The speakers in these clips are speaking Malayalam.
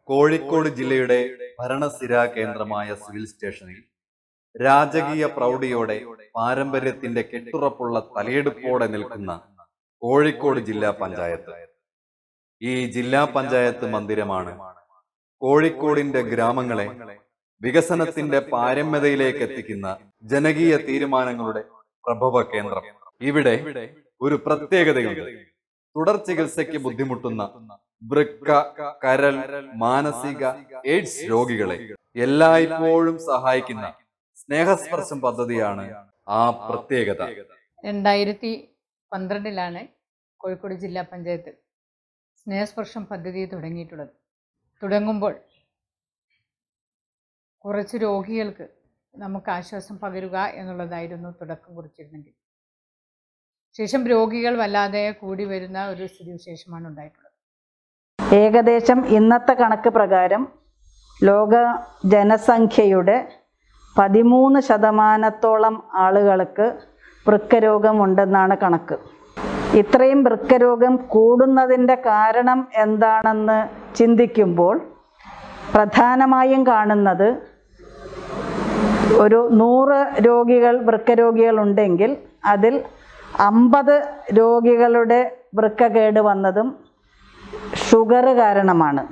കോഴിക്കോട് ജില്ലയുടെ ഭരണസിരാ കേന്ദ്രമായ സിവിൽ സ്റ്റേഷനിൽ രാജകീയ പ്രൗഢിയോടെ പാരമ്പര്യത്തിന്റെ കെട്ടുറപ്പുള്ള തലയെടുപ്പോടെ നിൽക്കുന്ന കോഴിക്കോട് ജില്ലാ പഞ്ചായത്ത് ഈ ജില്ലാ പഞ്ചായത്ത് മന്ദിരമാണ് കോഴിക്കോടിന്റെ ഗ്രാമങ്ങളെ വികസനത്തിന്റെ പാരമ്യതയിലേക്ക് എത്തിക്കുന്ന ജനകീയ തീരുമാനങ്ങളുടെ പ്രഭവ കേന്ദ്രം ഇവിടെ ഒരു പ്രത്യേകതയുണ്ട് തുടർ ചികിത്സയ്ക്ക് ബുദ്ധിമുട്ടുന്ന വൃക്ക കരൾ മാനസിക എയ്ഡ്സ് രോഗികളെ എല്ലായ്പ്പോഴും സഹായിക്കുന്ന സ്നേഹസ്പർശം പദ്ധതിയാണ് ആ പ്രത്യേകത രണ്ടായിരത്തി പന്ത്രണ്ടിലാണ് കോഴിക്കോട് ജില്ലാ പഞ്ചായത്ത് സ്നേഹസ്പർശം പദ്ധതി തുടങ്ങിയിട്ടുള്ളത് തുടങ്ങുമ്പോൾ കുറച്ച് രോഗികൾക്ക് നമുക്ക് ആശ്വാസം പകരുക എന്നുള്ളതായിരുന്നു തുടക്കം കുറിച്ചിരുന്നെങ്കിൽ ശേഷം രോഗികൾ വല്ലാതെ കൂടി വരുന്ന ഒരു സ്ഥിതിവിശേഷമാണ് ഉണ്ടായിട്ടുള്ളത് ഏകദേശം ഇന്നത്തെ കണക്ക് പ്രകാരം ലോക ജനസംഖ്യയുടെ പതിമൂന്ന് ശതമാനത്തോളം ആളുകൾക്ക് വൃക്കരോഗം ഉണ്ടെന്നാണ് കണക്ക് ഇത്രയും വൃക്കരോഗം കൂടുന്നതിൻ്റെ കാരണം എന്താണെന്ന് ചിന്തിക്കുമ്പോൾ പ്രധാനമായും കാണുന്നത് ഒരു നൂറ് രോഗികൾ വൃക്കരോഗികൾ ഉണ്ടെങ്കിൽ അതിൽ അമ്പത് രോഗികളുടെ വൃക്ക കേട് വന്നതും ഷുഗർ കാരണമാണ്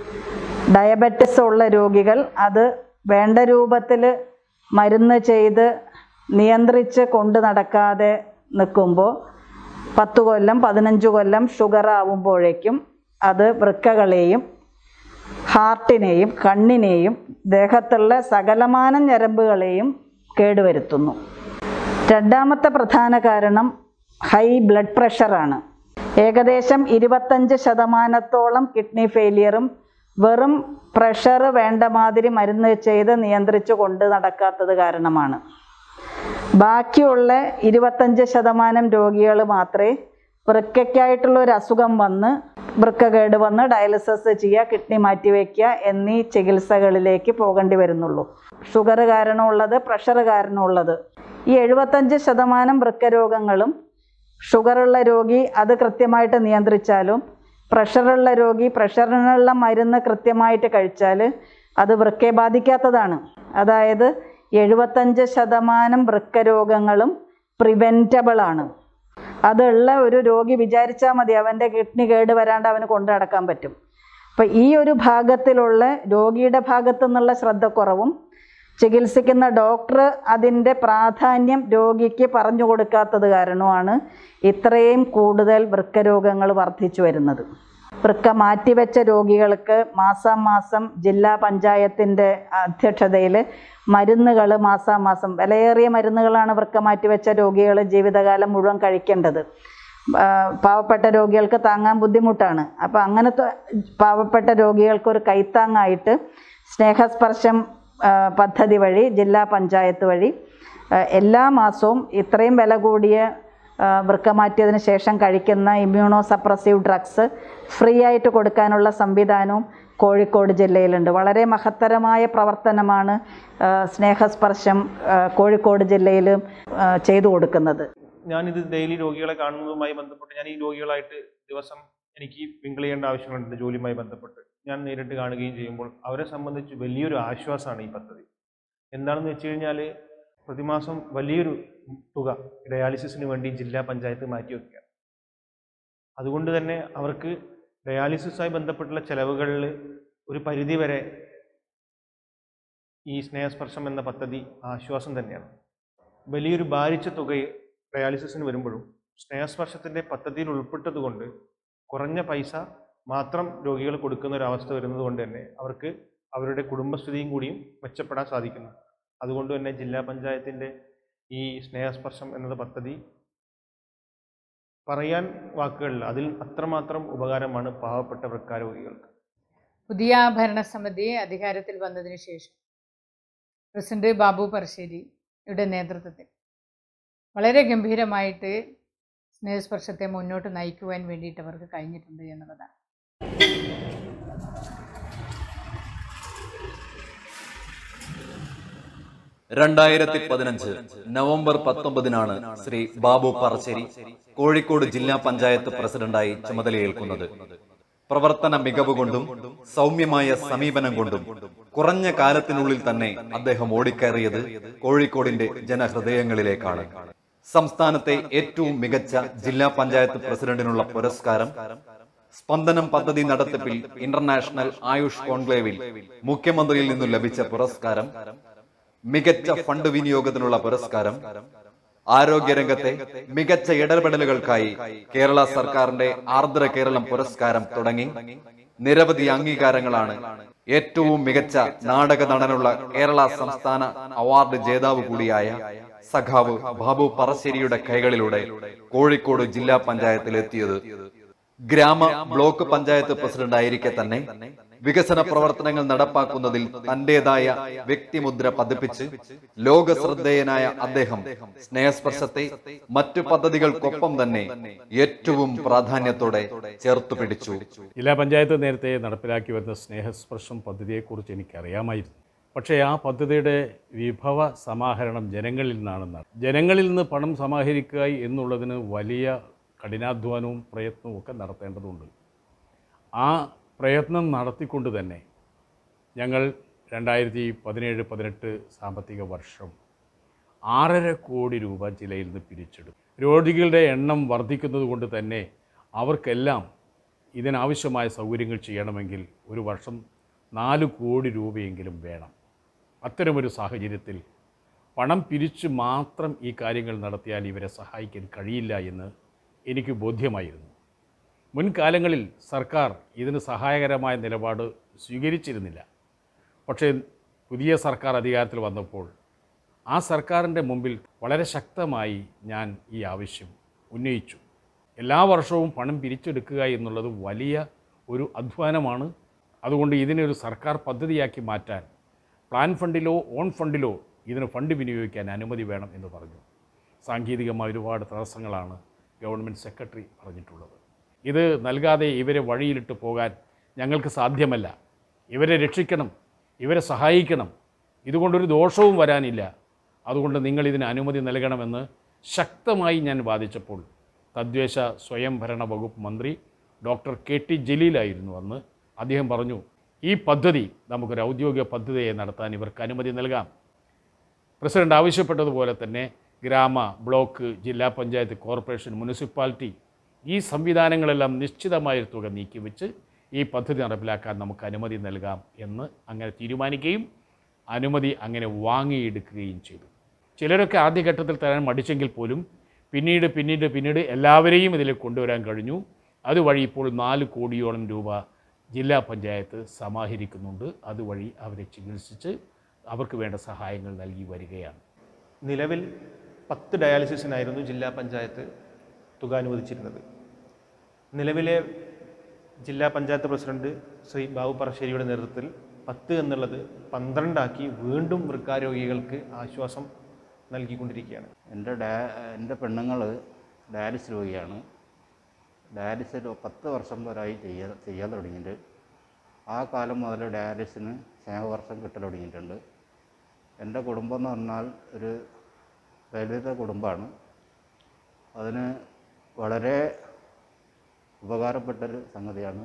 ഡയബറ്റിസ് ഉള്ള രോഗികൾ അത് വേണ്ട രൂപത്തിൽ മരുന്ന് ചെയ്ത് നിയന്ത്രിച്ച് കൊണ്ട് നടക്കാതെ നിൽക്കുമ്പോൾ പത്ത് കൊല്ലം പതിനഞ്ച് കൊല്ലം ഷുഗർ ആവുമ്പോഴേക്കും അത് വൃക്കകളെയും ഹാർട്ടിനെയും കണ്ണിനെയും ദേഹത്തുള്ള സകലമാന ഞരമ്പുകളെയും കേടുവരുത്തുന്നു രണ്ടാമത്തെ പ്രധാന കാരണം ഹൈ ബ്ലഡ് പ്രഷറാണ് ഏകദേശം ഇരുപത്തഞ്ച് ശതമാനത്തോളം കിഡ്നി ഫെയിലിയറും വെറും പ്രഷർ വേണ്ട മാതിരി മരുന്ന് ചെയ്ത് നിയന്ത്രിച്ച് കൊണ്ട് നടക്കാത്തത് കാരണമാണ് ബാക്കിയുള്ള ഇരുപത്തഞ്ച് ശതമാനം രോഗികൾ മാത്രമേ വൃക്കയ്ക്കായിട്ടുള്ള ഒരു അസുഖം വന്ന് വൃക്ക കേട് വന്ന് ഡയാലിസിസ് ചെയ്യുക കിഡ്നി മാറ്റിവെക്കുക എന്നീ ചികിത്സകളിലേക്ക് പോകേണ്ടി വരുന്നുള്ളൂ ഷുഗർ കാരണമുള്ളത് പ്രഷർ കാരണമുള്ളത് ഈ എഴുപത്തഞ്ച് ശതമാനം വൃക്ക രോഗങ്ങളും ഷുഗറുള്ള രോഗി അത് കൃത്യമായിട്ട് നിയന്ത്രിച്ചാലും പ്രഷറുള്ള രോഗി പ്രഷറിനുള്ള മരുന്ന് കൃത്യമായിട്ട് കഴിച്ചാൽ അത് വൃക്കയെ ബാധിക്കാത്തതാണ് അതായത് എഴുപത്തഞ്ച് ശതമാനം വൃക്ക രോഗങ്ങളും പ്രിവെൻറ്റബിൾ ആണ് അതുള്ള ഒരു രോഗി വിചാരിച്ചാൽ മതി അവൻ്റെ കിഡ്നി കേട് വരാണ്ട് അവന് കൊണ്ടു നടക്കാൻ പറ്റും അപ്പം ഈ ഒരു ഭാഗത്തിലുള്ള രോഗിയുടെ ഭാഗത്തു നിന്നുള്ള ശ്രദ്ധക്കുറവും ചികിത്സിക്കുന്ന ഡോക്ടർ അതിൻ്റെ പ്രാധാന്യം രോഗിക്ക് പറഞ്ഞു കൊടുക്കാത്തത് കാരണമാണ് ഇത്രയും കൂടുതൽ വൃക്കരോഗങ്ങൾ വർദ്ധിച്ചു വരുന്നത് വൃക്ക മാറ്റിവെച്ച രോഗികൾക്ക് മാസാമാസം ജില്ലാ പഞ്ചായത്തിൻ്റെ അധ്യക്ഷതയിൽ മരുന്നുകൾ മാസാമാസം വിലയേറിയ മരുന്നുകളാണ് വൃക്ക മാറ്റിവെച്ച രോഗികൾ ജീവിതകാലം മുഴുവൻ കഴിക്കേണ്ടത് ആ, പാവപ്പെട്ട രോഗികൾക്ക് താങ്ങാൻ ബുദ്ധിമുട്ടാണ് അപ്പോൾ അങ്ങനത്തെ പാവപ്പെട്ട രോഗികൾക്ക് ഒരു കൈത്താങ്ങായിട്ട് സ്നേഹസ്പർശം ആ, പദ്ധതി വഴി ജില്ലാ പഞ്ചായത്ത് വഴി ആ, എല്ലാ മാസവും ഇത്രയും വില കൂടിയ ആ, വൃക്ക മാറ്റിയതിന് ശേഷം കഴിക്കുന്ന ഇമ്മ്യൂണോ സപ്രസീവ് ഡ്രഗ്സ് ഫ്രീ ആയിട്ട് കൊടുക്കാനുള്ള സംവിധാനവും കോഴിക്കോട് ജില്ലയിലുണ്ട് വളരെ മഹത്തരമായ പ്രവർത്തനമാണ് ആ, സ്നേഹസ്പർശം ആ, കോഴിക്കോട് ജില്ലയിൽ ആ, ചെയ്തു കൊടുക്കുന്നത് ഞാനിത് ഡെയിലി രോഗികളെ കാണുന്നതുമായി ബന്ധപ്പെട്ട് ഞാൻ ഈ രോഗികളായിട്ട് ദിവസം എനിക്ക് മിങ്കിൾ ചെയ്യേണ്ട ആവശ്യങ്ങളുണ്ട് ജോലിയുമായി ബന്ധപ്പെട്ട് ഞാൻ നേരിട്ട് കാണുകയും ചെയ്യുമ്പോൾ അവരെ സംബന്ധിച്ച് വലിയൊരു ആശ്വാസമാണ് ഈ പദ്ധതി എന്താണെന്ന് വെച്ച് കഴിഞ്ഞാൽ പ്രതിമാസം വലിയൊരു തുക ഡയാലിസിസിന് വേണ്ടി ജില്ലാ പഞ്ചായത്ത് മാറ്റിവെക്കുക അതുകൊണ്ട് തന്നെ അവർക്ക് ഡയാലിസിസുമായി ബന്ധപ്പെട്ടുള്ള ചെലവുകളിൽ ഒരു പരിധി വരെ ഈ സ്നേഹസ്പർശം എന്ന പദ്ധതി ആശ്വാസം തന്നെയാണ് വലിയൊരു ഭാരിച്ച തുക ഡയാലിസിസിന് വരുമ്പോഴും സ്നേഹസ്പർശത്തിൻ്റെ പദ്ധതിയിൽ ഉൾപ്പെട്ടതുകൊണ്ട് കുറഞ്ഞ പൈസ മാത്രം രോഗികൾ കൊടുക്കുന്ന ഒരു അവസ്ഥ വരുന്നത് കൊണ്ട് തന്നെ അവർക്ക് അവരുടെ കുടുംബസ്ഥിതിയും കൂടിയും മെച്ചപ്പെടാൻ സാധിക്കുന്നു അതുകൊണ്ട് തന്നെ ജില്ലാ പഞ്ചായത്തിൻ്റെ ഈ സ്നേഹസ്പർശം എന്നത് പദ്ധതി പറയാൻ വാക്കുകളിൽ അതിൽ അത്രമാത്രം ഉപകാരമാണ് പാവപ്പെട്ട വൃക്കാരോഗികൾക്ക് പുതിയ ഭരണസമിതി അധികാരത്തിൽ വന്നതിന് ശേഷം പ്രസിഡന്റ് ബാബു പറശ്ശേരിയുടെ നേതൃത്വത്തിൽ വളരെ ഗംഭീരമായിട്ട് സ്നേഹസ്പർശത്തെ മുന്നോട്ട് നയിക്കുവാൻ വേണ്ടിയിട്ട് അവർക്ക് കഴിഞ്ഞിട്ടുണ്ട് എന്നുള്ളതാണ് രണ്ടായിരത്തി പതിനഞ്ച് നവംബർ പത്തൊമ്പതിനാണ് ശ്രീ ബാബു പറശ്ശേരി കോഴിക്കോട് ജില്ലാ പഞ്ചായത്ത് പ്രസിഡന്റായി ചുമതലയേൽക്കുന്നത് പ്രവർത്തന മികവ് കൊണ്ടും സൗമ്യമായ സമീപനം കൊണ്ടും കുറഞ്ഞ കാലത്തിനുള്ളിൽ തന്നെ അദ്ദേഹം ഓടിക്കയറിയത് കോഴിക്കോടിന്റെ ജനഹൃദയങ്ങളിലേക്കാണ് സംസ്ഥാനത്തെ ഏറ്റവും മികച്ച ജില്ലാ പഞ്ചായത്ത് പ്രസിഡന്റിനുള്ള പുരസ്കാരം സ്പന്ദനം പദ്ധതി നടത്തിപ്പിൽ ഇന്റർനാഷണൽ ആയുഷ് കോൺക്ലേവിൽ മുഖ്യമന്ത്രിയിൽ നിന്നും ലഭിച്ച പുരസ്കാരം മികച്ച ഫണ്ട് വിനിയോഗത്തിനുള്ള പുരസ്കാരം ആരോഗ്യരംഗത്തെ മികച്ച ഇടപെടലുകൾക്കായി കേരള സർക്കാരിന്റെ ആർദ്ര കേരളം പുരസ്കാരം തുടങ്ങി നിരവധി അംഗീകാരങ്ങളാണ് ഏറ്റവും മികച്ച നാടക നടനുള്ള കേരള സംസ്ഥാന അവാർഡ് ജേതാവ് കൂടിയായ സഖാവ് ബാബു പറശ്ശേരിയുടെ കൈകളിലൂടെ കോഴിക്കോട് ജില്ലാ പഞ്ചായത്തിൽ എത്തിയത് ഗ്രാമ ബ്ലോക്ക് പഞ്ചായത്ത് പ്രസിഡന്റ് ആയിരിക്കെ തന്നെ വികസന പ്രവർത്തനങ്ങൾ നടപ്പാക്കുന്നതിൽ തന്റേതായ വ്യക്തിമുദ്ര പതിപ്പിച്ച് ലോക ശ്രദ്ധേയനായ അദ്ദേഹം സ്നേഹസ്പർശത്തെ മറ്റു പദ്ധതികൾക്കൊപ്പം തന്നെ ഏറ്റവും പ്രാധാന്യത്തോടെ ചേർത്തു പിടിച്ചു ജില്ലാ പഞ്ചായത്ത് നേരത്തെ നടപ്പിലാക്കി വരുന്ന സ്നേഹസ്പർശം പദ്ധതിയെക്കുറിച്ച് എനിക്കറിയാമായിരുന്നു പക്ഷേ ആ പദ്ധതിയുടെ വിഭവ സമാഹരണം ജനങ്ങളിൽ നിന്നാണ് നട- ജനങ്ങളിൽ നിന്ന് പണം സമാഹരിക്കുക എന്നുള്ളതിന് വലിയ കഠിനാധ്വാനവും പ്രയത്നവും ഒക്കെ നടത്തേണ്ടതുണ്ട് ആ പ്രയത്നം നടത്തിക്കൊണ്ട് തന്നെ ഞങ്ങൾ രണ്ടായിരത്തി പതിനേഴ് പതിനെട്ട് സാമ്പത്തിക വർഷം ആറര കോടി രൂപ ജില്ലയിൽ നിന്ന് പിരിച്ചെടുക്കും രോഗികളുടെ എണ്ണം വർദ്ധിക്കുന്നത് കൊണ്ട് തന്നെ അവർക്കെല്ലാം ഇതിനാവശ്യമായ സൗകര്യങ്ങൾ ചെയ്യണമെങ്കിൽ ഒരു വർഷം നാല് കോടി രൂപയെങ്കിലും വേണം അത്തരമൊരു സാഹചര്യത്തിൽ പണം പിരിച്ച് മാത്രം ഈ കാര്യങ്ങൾ നടത്തിയാൽ ഇവരെ സഹായിക്കാൻ കഴിയില്ല എന്ന് എനിക്ക് ബോധ്യമായിരുന്നു മുൻകാലങ്ങളിൽ സർക്കാർ ഇതിന് സഹായകരമായ നിലപാട് സ്വീകരിച്ചിരുന്നില്ല പക്ഷേ പുതിയ സർക്കാർ അധികാരത്തിൽ വന്നപ്പോൾ ആ സർക്കാരിൻ്റെ മുമ്പിൽ വളരെ ശക്തമായി ഞാൻ ഈ ആവശ്യം ഉന്നയിച്ചു എല്ലാ വർഷവും പണം പിരിച്ചെടുക്കുക എന്നുള്ളത് വലിയ ഒരു അധ്വാനമാണ് അതുകൊണ്ട് ഇതിനൊരു സർക്കാർ പദ്ധതിയാക്കി മാറ്റാൻ പ്ലാൻ ഫണ്ടിലോ ഓൺ ഫണ്ടിലോ ഇതിന് ഫണ്ട് വിനിയോഗിക്കാൻ അനുമതി വേണം എന്ന് പറഞ്ഞു സാങ്കേതികമായ ഒരുപാട് തടസ്സങ്ങളാണ് ഗവൺമെൻറ് സെക്രട്ടറി പറഞ്ഞിട്ടുള്ളത് ഇത് നൽകാതെ ഇവരെ വഴിയിലിട്ട് പോകാൻ ഞങ്ങൾക്ക് സാധ്യമല്ല ഇവരെ രക്ഷിക്കണം ഇവരെ സഹായിക്കണം ഇതുകൊണ്ടൊരു ദോഷവും വരാനില്ല അതുകൊണ്ട് നിങ്ങൾ ഇതിന് അനുമതി നൽകണമെന്ന് ശക്തമായി ഞാൻ വാദിച്ചപ്പോൾ തദ്ദേശ സ്വയംഭരണ വകുപ്പ് മന്ത്രി ഡോക്ടർ കെ ടി ജലീലായിരുന്നു അന്ന് അദ്ദേഹം പറഞ്ഞു ഈ പദ്ധതി നമുക്കൊരു ഔദ്യോഗിക പദ്ധതിയെ നടത്താൻ ഇവർക്ക് അനുമതി നൽകാം പ്രസിഡന്റ് ആവശ്യപ്പെട്ടതുപോലെ തന്നെ ഗ്രാമ ബ്ലോക്ക് ജില്ലാ പഞ്ചായത്ത് കോർപ്പറേഷൻ മുനിസിപ്പാലിറ്റി ഈ സംവിധാനങ്ങളെല്ലാം നിശ്ചിതമായൊരു തുക നീക്കിവെച്ച് ഈ പദ്ധതി നടപ്പിലാക്കാൻ നമുക്ക് അനുമതി നൽകാം എന്ന് അങ്ങനെ തീരുമാനിക്കുകയും അനുമതി അങ്ങനെ വാങ്ങിയെടുക്കുകയും ചെയ്തു ചിലരൊക്കെ ആദ്യഘട്ടത്തിൽ തരാൻ മടിച്ചെങ്കിൽ പോലും പിന്നീട് പിന്നീട് പിന്നീട് എല്ലാവരെയും ഇതിലേക്ക് കൊണ്ടുവരാൻ കഴിഞ്ഞു അതുവഴി ഇപ്പോൾ നാല് കോടിയോളം രൂപ ജില്ലാ പഞ്ചായത്ത് സമാഹരിക്കുന്നുണ്ട് അതുവഴി അവരെ ചികിത്സിച്ച് അവർക്ക് വേണ്ട സഹായങ്ങൾ നൽകി വരികയാണ് നിലവിൽ പത്ത് ഡയാലിസിസിനായിരുന്നു ജില്ലാ പഞ്ചായത്ത് തുക അനുവദിച്ചിരുന്നത് നിലവിലെ ജില്ലാ പഞ്ചായത്ത് പ്രസിഡന്റ് ശ്രീ ബാബു പറശ്ശേരിയുടെ നേതൃത്വത്തിൽ പത്ത് എന്നുള്ളത് പന്ത്രണ്ടാക്കി വീണ്ടും വൃക്കാരോഗികൾക്ക് ആശ്വാസം നൽകിക്കൊണ്ടിരിക്കുകയാണ് എൻ്റെ ഡാ എൻ്റെ പെണ്ണുങ്ങൾ ഡയാലിസിസ് രോഗിയാണ് ഡയാലിസിസ് ഒരു പത്ത് വർഷം വരായി ചെയ്യാൻ ചെയ്യാൻ തുടങ്ങിയിട്ട് ആ കാലം മുതൽ ഡയാലിസിന് സ്നേഹവർഷം കിട്ടൽ തുടങ്ങിയിട്ടുണ്ട് എൻ്റെ കുടുംബം എന്ന് പറഞ്ഞാൽ ഒരു ദളിത കുടുംബമാണ് അതിന് വളരെ ഉപകാരപ്പെട്ടൊരു സംഗതിയാണ്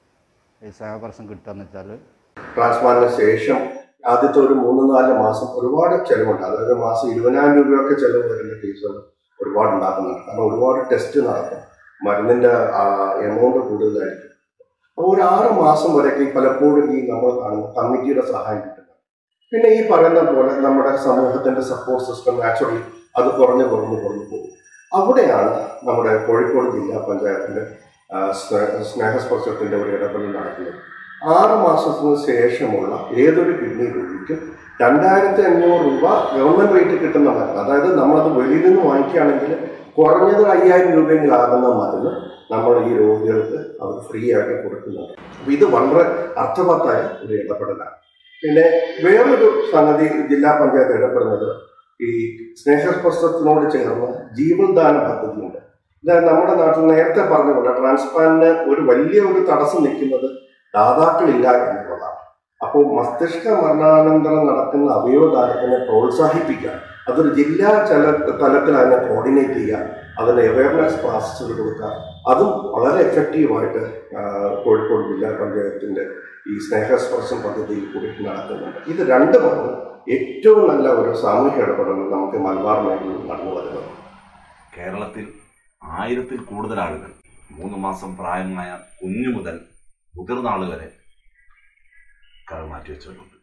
ഈ സ്നേഹവർഷം കിട്ടുക എന്ന് വെച്ചാൽ ട്രാൻസ്പ്ലാന്റിന് ശേഷം ആദ്യത്തെ ഒരു മൂന്ന് നാല് മാസം ഒരുപാട് ചെലവുണ്ട് അതായത് മാസം ഇരുപതിനായിരം രൂപയൊക്കെ ചെലവ് വരുന്ന കേസുകൾ ഒരുപാട് ഉണ്ടാക്കുന്നുണ്ട് കാരണം ഒരുപാട് ടെസ്റ്റ് നടക്കും മരുന്നിന്റെ എമൗണ്ട് കൂടുതലായിരിക്കും അപ്പോൾ ഒരു ആറ് മാസം വരെയൊക്കെ ഈ പലപ്പോഴും ഈ നമ്മൾ കാണുന്ന കമ്മിറ്റിയുടെ സഹായം കിട്ടുന്നത് പിന്നെ ഈ പറയുന്ന പോലെ നമ്മുടെ സമൂഹത്തിന്റെ സപ്പോർട്ട് സിസ്റ്റം നാച്ചുറലി അത് കുറഞ്ഞു കുറഞ്ഞു കുറഞ്ഞു പോകും അവിടെയാണ് നമ്മുടെ കോഴിക്കോട് ജില്ലാ പഞ്ചായത്തിന്റെ ആ, സ്നേ- സ്നേഹസ്പർശത്തിന്റെ ഒരു ഇടപെടൽ നടക്കുന്നത് ആറ് മാസത്തിന് ശേഷമുള്ള ഏതൊരു കിഡ്നി രോഗിക്കും രണ്ടായിരത്തി അഞ്ഞൂറ് രൂപ ഗവൺമെന്റ് റേറ്റ് കിട്ടുന്ന മരുന്ന് അതായത് നമ്മളത് വെളിയിൽ നിന്ന് വാങ്ങിക്കുകയാണെങ്കിൽ കുറഞ്ഞത് അയ്യായിരം രൂപയെങ്കിലും ആകുന്ന മരുന്ന് നമ്മൾ ഈ രോഗികൾക്ക് അവർ ഫ്രീ ആയിട്ട് കൊടുക്കുന്നുണ്ട് അപ്പൊ ഇത് വളരെ അർത്ഥവത്തായ ഒരു ഇടപെടലാണ് പിന്നെ വേറൊരു സംഗതി ജില്ലാ പഞ്ചായത്ത് ഇടപെടുന്നത് ഈ സ്നേഹസ്പർശത്തിനോട് ചേർന്ന് ജീവൻദാന പദ്ധതിയുണ്ട് ഇത് നമ്മുടെ നാട്ടിൽ നേരത്തെ പറഞ്ഞ പോലെ ട്രാൻസ്പ്ലാന്റിന് ഒരു വലിയ ഒരു തടസ്സം നിൽക്കുന്നത് ദാതാക്കളില്ല എന്നുള്ളതാണ് അപ്പോൾ മസ്തിഷ്ക മരണാനന്തരം നടക്കുന്ന അവയവദാനത്തിനെ പ്രോത്സാഹിപ്പിക്കാൻ അതൊരു ജില്ലാ ചല തലത്തിൽ അതിനെ കോർഡിനേറ്റ് ചെയ്യുക അതിന് അവയർനെസ് ക്ലാസ്സുകൾ കൊടുക്കുക അതും വളരെ എഫക്റ്റീവായിട്ട് ആ, കോഴിക്കോട് ജില്ലാ പഞ്ചായത്തിന്റെ ഈ സ്നേഹസ്പർശം പദ്ധതിയിൽ കൂടി നടക്കുന്നുണ്ട് ഇത് രണ്ടുമാണ് ഏറ്റവും നല്ല ഒരു സാമൂഹ്യ ഇടപെടൽ നമുക്ക് മലബാർ മേഖലയിൽ നടന്നു വരുന്നത് കേരളത്തിൽ ആയിരത്തിൽ കൂടുതൽ ആളുകൾ മൂന്ന് മാസം പ്രായമായ കുഞ്ഞു മുതൽ മുതിർന്ന ആൾ വരെ കരൾ മാറ്റിവെച്ചവരുണ്ട്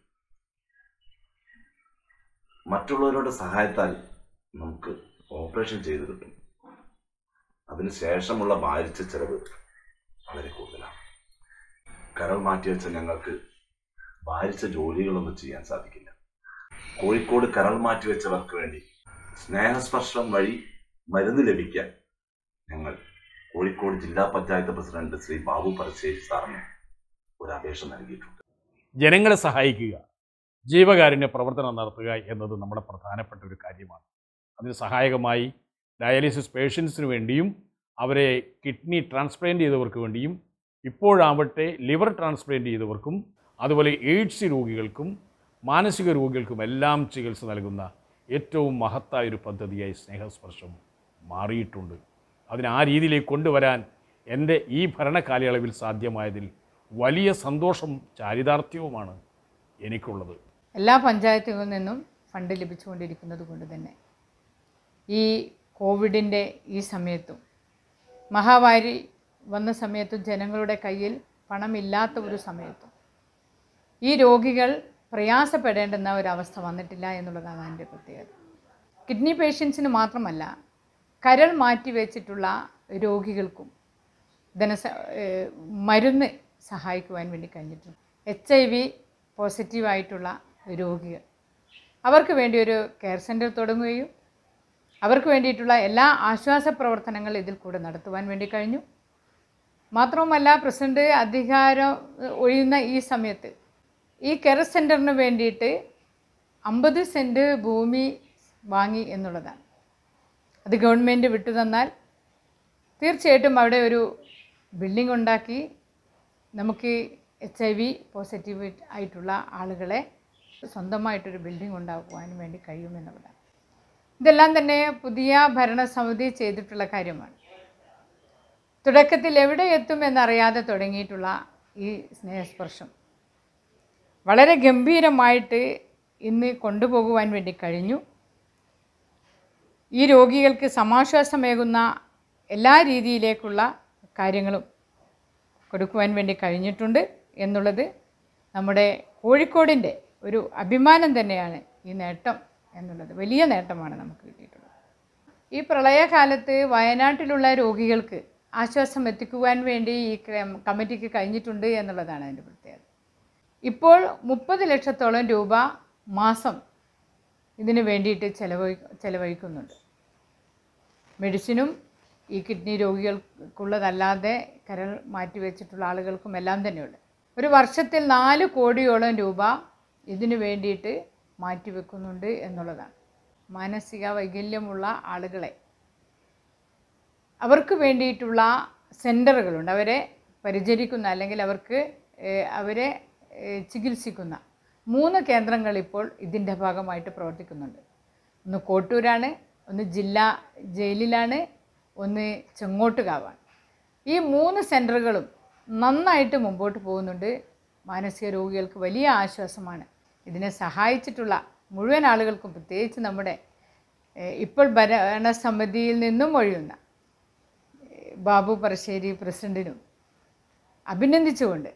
മറ്റുള്ളവരുടെ സഹായത്താൽ നമുക്ക് ഓപ്പറേഷൻ ചെയ്ത് കിട്ടും അതിന് ശേഷമുള്ള ഭാരിച്ച ചെലവ് വളരെ കൂടുതലാണ് കരൾ മാറ്റിവെച്ച ഞങ്ങൾക്ക് ഭാരിച്ച ജോലികളൊന്നും ചെയ്യാൻ സാധിക്കില്ല കോഴിക്കോട് കരൾ മാറ്റിവെച്ചവർക്ക് വേണ്ടി സ്നേഹസ്പർശം വഴി മരുന്ന് ലഭിക്കാൻ ഞങ്ങൾ കോഴിക്കോട് ജില്ലാ പഞ്ചായത്ത് പ്രസിഡന്റ് ശ്രീ ബാബു പറശ്ശേരി സാറിന് ഒരു അപേക്ഷ നൽകിയിട്ടുണ്ട് ജനങ്ങളെ സഹായിക്കുക ജീവകാരുണ്യ പ്രവർത്തനം നടത്തുക എന്നത് നമ്മുടെ പ്രധാനപ്പെട്ട ഒരു കാര്യമാണ് അതിന് സഹായകമായി ഡയാലിസിസ് പേഷ്യൻസിന് വേണ്ടിയും അവരെ കിഡ്നി ട്രാൻസ്പ്ലാന്റ് ചെയ്തവർക്ക് വേണ്ടിയും ഇപ്പോഴാവട്ടെ ലിവർ ട്രാൻസ്പ്ലാന്റ് ചെയ്തവർക്കും അതുപോലെ എയ്ഡ്സ് രോഗികൾക്കും മാനസിക രോഗികൾക്കും എല്ലാം ചികിത്സ നൽകുന്ന ഏറ്റവും മഹത്തായ ഒരു പദ്ധതിയായി സ്നേഹസ്പർശം മാറിയിട്ടുണ്ട് അതിന് ആ രീതിയിലേക്ക് കൊണ്ടുവരാൻ എൻ്റെ ഈ ഭരണകാലയളവിൽ സാധ്യമായതിൽ വലിയ സന്തോഷം ചാരിതാർത്ഥ്യവുമാണ് എനിക്കുള്ളത് എല്ലാ പഞ്ചായത്തുകളിൽ നിന്നും ഫണ്ട് ലഭിച്ചുകൊണ്ടിരിക്കുന്നത് കൊണ്ട് തന്നെ ഈ കോവിഡിൻ്റെ ഈ സമയത്തും മഹാമാരി വന്ന സമയത്തും ജനങ്ങളുടെ കയ്യിൽ പണമില്ലാത്ത ഒരു സമയത്തും ഈ രോഗികൾ പ്രയാസപ്പെടേണ്ടുന്ന ഒരവസ്ഥ വന്നിട്ടില്ല എന്നുള്ളതാണ് അതിൻ്റെ പ്രത്യേകത കിഡ്നി പേഷ്യൻസിന് മാത്രമല്ല കരൾ മാറ്റി വെച്ചിട്ടുള്ള രോഗികൾക്കും ധനസ ഏഹ് മരുന്ന് സഹായിക്കുവാൻ വേണ്ടി കഴിഞ്ഞിട്ടുണ്ട് എച്ച് ഐ വി പോസിറ്റീവായിട്ടുള്ള രോഗികൾ അവർക്ക് വേണ്ടി ഒരു കെയർ സെൻറ്റർ തുടങ്ങുകയും അവർക്ക് വേണ്ടിയിട്ടുള്ള എല്ലാ ആശ്വാസ പ്രവർത്തനങ്ങൾ ഇതിൽ കൂടെ നടത്തുവാൻ വേണ്ടി കഴിഞ്ഞു മാത്രവുമല്ല പ്രസിഡന്റ് അധികാരം ഒഴിയുന്ന ഈ സമയത്ത് ഈ കെയർ സെൻറ്ററിന് വേണ്ടിയിട്ട് അമ്പത് സെൻറ്റ് ഭൂമി വാങ്ങി എന്നുള്ളതാണ് അത് ഗവൺമെൻറ് വിട്ടു തന്നാൽ തീർച്ചയായിട്ടും അവിടെ ഒരു ബിൽഡിംഗ് ഉണ്ടാക്കി നമുക്ക് എച്ച് ഐ വി പോസിറ്റീവ് ആയിട്ടുള്ള ആളുകളെ സ്വന്തമായിട്ടൊരു ബിൽഡിംഗ് ഉണ്ടാക്കുവാൻ വേണ്ടി കഴിയുമെന്നുള്ളതാണ് ഇതെല്ലാം തന്നെ പുതിയ ഭരണസമിതി ചെയ്തിട്ടുള്ള കാര്യമാണ് തുടക്കത്തിൽ എവിടെ എത്തുമെന്നറിയാതെ തുടങ്ങിയിട്ടുള്ള ഈ സ്നേഹസ്പർശം വളരെ ഗംഭീരമായിട്ട് ഇന്ന് കൊണ്ടുപോകുവാൻ വേണ്ടി കഴിഞ്ഞു ഈ രോഗികൾക്ക് സമാശ്വാസമേകുന്ന എല്ലാ രീതിയിലേക്കുള്ള കാര്യങ്ങളും കൊടുക്കുവാൻ വേണ്ടി കഴിഞ്ഞിട്ടുണ്ട് എന്നുള്ളത് നമ്മുടെ കോഴിക്കോടിൻ്റെ ഒരു അഭിമാനം തന്നെയാണ് ഈ നേട്ടം എന്നുള്ളത് വലിയ നേട്ടമാണ് നമുക്ക് കിട്ടിയിട്ടുള്ളത് ഈ പ്രളയകാലത്ത് വയനാട്ടിലുള്ള രോഗികൾക്ക് ആശ്വാസം എത്തിക്കുവാൻ വേണ്ടി ഈ ക്ര- കമ്മിറ്റിക്ക് കഴിഞ്ഞിട്ടുണ്ട് എന്നുള്ളതാണ് അതിൻ്റെ പ്രത്യേകത ഇപ്പോൾ മുപ്പത് ലക്ഷത്തോളം രൂപ മാസം ഇതിന് വേണ്ടിയിട്ട് ചെലവഴി ചെലവഴിക്കുന്നുണ്ട് മെഡിസിനും ഈ കിഡ്നി രോഗികൾക്കുള്ളതല്ലാതെ കരൾ മാറ്റിവെച്ചിട്ടുള്ള ആളുകൾക്കും എല്ലാം തന്നെയുണ്ട് ഒരു വർഷത്തിൽ നാല് കോടിയോളം രൂപ ഇതിനു വേണ്ടിയിട്ട് മാറ്റിവെക്കുന്നുണ്ട് എന്നുള്ളതാണ് മാനസിക വൈകല്യമുള്ള ആളുകളെ അവർക്ക് വേണ്ടിയിട്ടുള്ള സെൻറ്ററുകളുണ്ട് അവരെ പരിചരിക്കുന്ന അല്ലെങ്കിൽ അവർക്ക് ഏഹ്, അവരെ ഏഹ്, ചികിത്സിക്കുന്ന മൂന്ന് കേന്ദ്രങ്ങൾ ഇപ്പോൾ ഇതിൻ്റെ ഭാഗമായിട്ട് പ്രവർത്തിക്കുന്നുണ്ട് ഒന്ന് കോട്ടൂരാണ് ഒന്ന് ജില്ലാ ജയിലിലാണ് ഒന്ന് ചെങ്ങോട്ടുകാവാണ് ഈ മൂന്ന് സെൻറ്ററുകളും നന്നായിട്ട് മുമ്പോട്ട് പോകുന്നുണ്ട് മാനസിക രോഗികൾക്ക് വലിയ ആശ്വാസമാണ് ഇതിനെ സഹായിച്ചിട്ടുള്ള മുഴുവൻ ആളുകൾക്കും പ്രത്യേകിച്ച് നമ്മുടെ ഏഹ്, ഇപ്പോൾ ഭരണസമിതിയിൽ നിന്നും ഒഴിയുന്ന ഏഹ്, ബാബു പറശ്ശേരി പ്രസിഡന്റിനും അഭിനന്ദിച്ചുകൊണ്ട്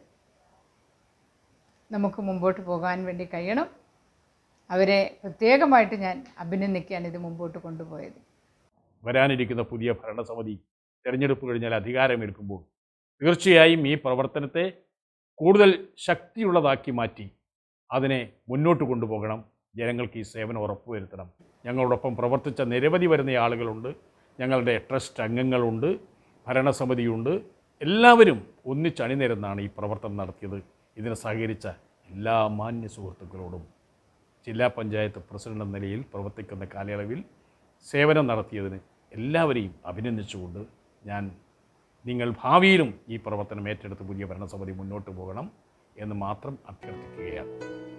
നമുക്ക് മുമ്പോട്ട് പോകാൻ വേണ്ടി കഴിയണം അവരെ പ്രത്യേകമായിട്ട് ഞാൻ അഭിനന്ദിക്കുകയാണ് ഇത് മുമ്പോട്ട് കൊണ്ടുപോയത് വരാനിരിക്കുന്ന പുതിയ ഭരണസമിതി തിരഞ്ഞെടുപ്പ് കഴിഞ്ഞാൽ അധികാരമേൽക്കുമ്പോൾ തീർച്ചയായും ഈ പ്രവർത്തനത്തെ കൂടുതൽ ശക്തിയുള്ളതാക്കി മാറ്റി അതിനെ മുന്നോട്ട് കൊണ്ടുപോകണം ജനങ്ങൾക്ക് ഈ സേവനം ഉറപ്പുവരുത്തണം ഞങ്ങളോടൊപ്പം പ്രവർത്തിച്ച നിരവധി വരുന്ന ആളുകളുണ്ട് ഞങ്ങളുടെ ട്രസ്റ്റ് അംഗങ്ങളുണ്ട് ഭരണസമിതിയുണ്ട് എല്ലാവരും ഒന്നിച്ചണിനിരന്നാണ് ഈ പ്രവർത്തനം നടത്തിയത് ഇതിന് സഹകരിച്ച എല്ലാ മാന്യ സുഹൃത്തുക്കളോടും ജില്ലാ പഞ്ചായത്ത് പ്രസിഡന്റ് എന്ന നിലയിൽ പ്രവർത്തിക്കുന്ന കാലയളവിൽ സേവനം നടത്തിയതിന് എല്ലാവരെയും അഭിനന്ദിച്ചുകൊണ്ട് ഞാൻ നിങ്ങൾ ഭാവിയിലും ഈ പ്രവർത്തനം ഏറ്റെടുത്ത് പുതിയ ഭരണസമിതി മുന്നോട്ട് പോകണം എന്ന് മാത്രം അഭ്യർത്ഥിക്കുകയാണ്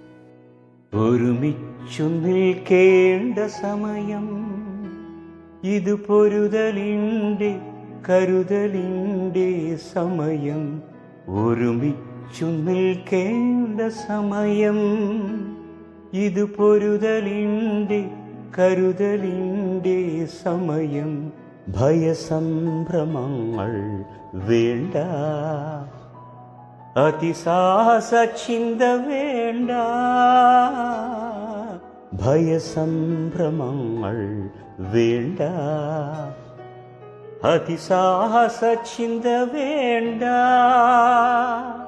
ഒരുമിച്ചു നിൽക്കേണ്ട സമയം ഇത് പൊരുതലിൻ്റെ കരുതലിൻ്റെ സമയം ഒരുമിച്ചു നിൽക്കേണ്ട സമയം ഇത് പൊരുതലിൻ്റെ കരുതലിൻ്റെ സമയം ഭയസംഭ്രമങ്ങൾ വേണ്ട അതിസാഹസ ചിന്ത വേണ്ട ഭയസംഭ്രമങ്ങൾ വേണ്ട അതിസാഹസ ചിന്ത വേണ്ട